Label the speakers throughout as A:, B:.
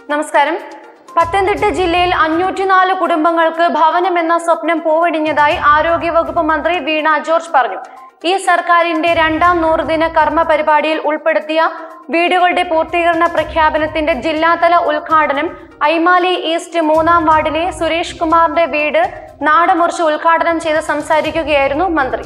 A: നമസ്കാരം പത്തനംതിട്ട ജില്ലയിൽ അഞ്ഞൂറ്റിനാല് കുടുംബങ്ങൾക്ക് ഭവനം എന്ന സ്വപ്നം പൂവടിഞ്ഞതായി ആരോഗ്യവകുപ്പ് മന്ത്രി വീണ ജോർജ് പറഞ്ഞു ഈ സർക്കാരിന്റെ രണ്ടാം നൂറുദിന കർമ്മ പരിപാടിയിൽ ഉൾപ്പെടുത്തിയ വീടുകളുടെ പൂർത്തീകരണ പ്രഖ്യാപനത്തിന്റെ ജില്ലാതല ഉദ്ഘാടനം ഐമാലി ഈസ്റ്റ് മൂന്നാം വാർഡിലെ സുരേഷ് കുമാറിന്റെ വീട് നാടമുറിച്ച് ഉദ്ഘാടനം ചെയ്ത് സംസാരിക്കുകയായിരുന്നു മന്ത്രി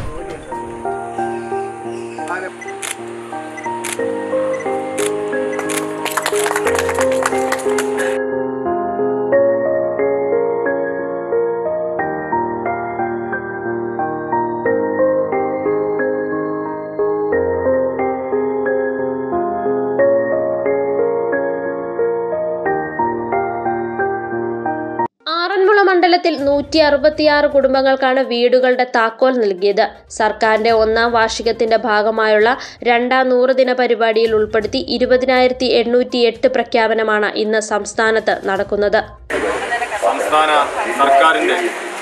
B: ആറന്മുള മണ്ഡലത്തിൽ നൂറ്റി അറുപത്തിയാറ് കുടുംബങ്ങൾക്കാണ് വീടുകളുടെ താക്കോൽ നൽകിയത് സർക്കാരിന്റെ ഒന്നാം വാർഷികത്തിന്റെ ഭാഗമായുള്ള രണ്ടാം നൂറ് ദിന പരിപാടിയിൽ ഉൾപ്പെടുത്തി ഇരുപതിനായിരത്തി എണ്ണൂറ്റി എട്ട് പ്രഖ്യാപനമാണ് ഇന്ന് സംസ്ഥാനത്ത് നടക്കുന്നത്
C: സംസ്ഥാന സർക്കാരിൻ്റെ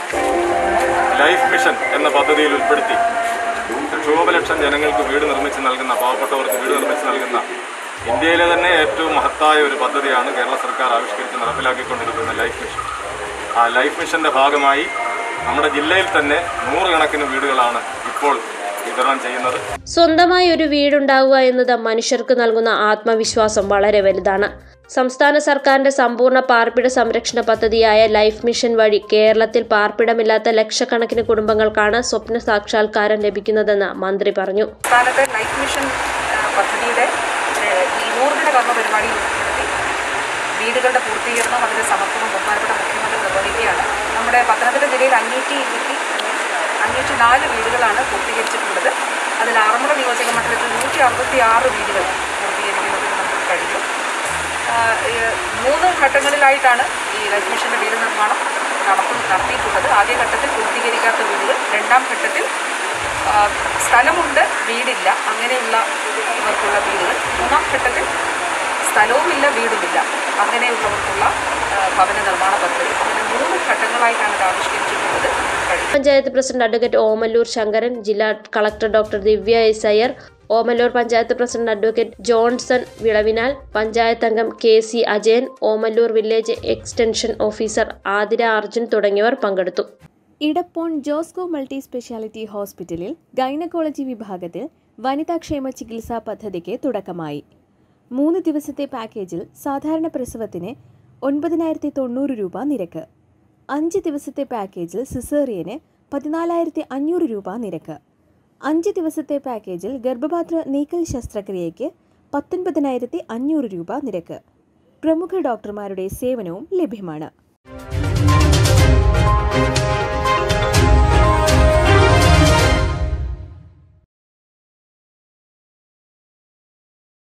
C: ലൈഫ് മിഷൻ എന്ന പദ്ധതിയിൽ ഉൾപ്പെടുത്തി ലക്ഷോപലക്ഷം ജനങ്ങൾക്ക് വീട് നിർമ്മിച്ച് നൽകുന്ന പാവപ്പെട്ടവർക്ക് വീട് നിർമ്മിച്ച് നൽകുന്ന ഇന്ത്യയിലെ തന്നെ ഏറ്റവും മഹത്തായ ഒരു പദ്ധതിയാണ് കേരള സർക്കാർ ആവിഷ്കരിച്ച് നടപ്പിലാക്കിക്കൊണ്ടിരിക്കുന്ന ലൈഫ് മിഷൻ ആ ലൈഫ് മിഷന്റെ ഭാഗമായി നമ്മുടെ ജില്ലയിൽ തന്നെ നൂറുകണക്കിന് വീടുകളാണ് ഇപ്പോൾ വിതരണം ചെയ്യുന്നത്
B: സ്വന്തമായി ഒരു വീടുണ്ടാവുക എന്നത് മനുഷ്യർക്ക് നൽകുന്ന ആത്മവിശ്വാസം വളരെ വലുതാണ് സംസ്ഥാന സർക്കാരിന്റെ സമ്പൂർണ്ണ പാർപ്പിട സംരക്ഷണ പദ്ധതിയായ ലൈഫ് മിഷൻ വഴി കേരളത്തിൽ പാർപ്പിടമില്ലാത്ത ലക്ഷക്കണക്കിന് കുടുംബങ്ങൾക്കാണ് സ്വപ്ന സാക്ഷാത്കാരം ലഭിക്കുന്നതെന്ന് മന്ത്രി പറഞ്ഞു
D: സംസ്ഥാനത്തെ ലൈഫ് മിഷൻ ആ, പദ്ധതിയുടെ ഏ, ഈ നൂറുദിന കർമ്മ പരിപാടിയിൽ ഉൾപ്പെടുത്തി വീടുകളുടെ പൂർത്തീകരണം അതിന്റെ സമർപ്പണം ബഹുമാനപ്പെട്ട മുഖ്യമന്ത്രി നിർവഹിക്കുകയാണ് നമ്മുടെ പത്തനംതിട്ട ജില്ലയിൽ അഞ്ഞൂറ്റി ഇരുപത്തി അഞ്ഞൂറ്റി നാല് വീടുകളാണ് പൂർത്തീകരിച്ചിട്ടുള്ളത് അതിൽ ആറന്മുള നിയോജക മണ്ഡലത്തിൽ നൂറ്റി അറുപത്തി ആറ് വീടുകൾ പൂർത്തീകരിക്കുന്നതിന് നമുക്ക് കഴിഞ്ഞു ആ, ഈ മൂന്ന് ഘട്ടങ്ങളിലായിട്ടാണ് ഈ ലൈഫ് മിഷന്റെ വീട് നിർമ്മാണം നടത്തു നടത്തിയിട്ടുള്ളത് ആദ്യ ഘട്ടത്തിൽ പൂർത്തീകരിക്കാത്ത വീടുകൾ രണ്ടാം ഘട്ടത്തിൽ ആ, സ്ഥലമുണ്ട് വീടില്ല അങ്ങനെയുള്ള ഇവർക്കുള്ള വീടുകൾ മൂന്നാം ഘട്ടത്തിൽ സ്ഥലവുമില്ല വീടുമില്ല അങ്ങനെയുള്ളവർക്കുള്ള ആ, ഭവന നിർമ്മാണ പദ്ധതി അങ്ങനെ മൂന്ന് ഘട്ടങ്ങളായിട്ടാണ് ഇത് ആവിഷ്കരിച്ചിട്ടുള്ളത് കഴിഞ്ഞു
B: പഞ്ചായത്ത് പ്രസിഡന്റ് അഡ്വക്കേറ്റ് ഓമല്ലൂർ ശങ്കരൻ ജില്ലാ collector doctor Divya S Iyer Omallur panchayat president advocate Johnson Vilavinal panchayat അംഗം K C Ajayan Omallur village extension officer Athira Arjun തുടങ്ങിയവർ പങ്കെടുത്തു
E: ഇടപ്പോൺ ജോസ്കോ മൾട്ടി സ്പെഷ്യാലിറ്റി ഹോസ്പിറ്റലിൽ ഗൈനക്കോളജി വിഭാഗത്തിൽ വനിതാക്ഷേമ ചികിത്സാ പദ്ധതിക്ക് തുടക്കമായി മൂന്ന് ദിവസത്തെ പാക്കേജിൽ സാധാരണ പ്രസവത്തിന് ഒൻപതിനായിരത്തി തൊണ്ണൂറ് രൂപ നിരക്ക് അഞ്ച് ദിവസത്തെ പാക്കേജിൽ സിസേറിയന് പതിനാലായിരത്തി അഞ്ഞൂറ് രൂപ നിരക്ക് അഞ്ച് ദിവസത്തെ പാക്കേജിൽ ഗർഭപാത്ര നീക്കൽ ശസ്ത്രക്രിയയ്ക്ക് പത്തൊൻപതിനായിരത്തി അഞ്ഞൂറ് രൂപ നിരക്ക് പ്രമുഖ ഡോക്ടർമാരുടെ സേവനവും ലഭ്യമാണ്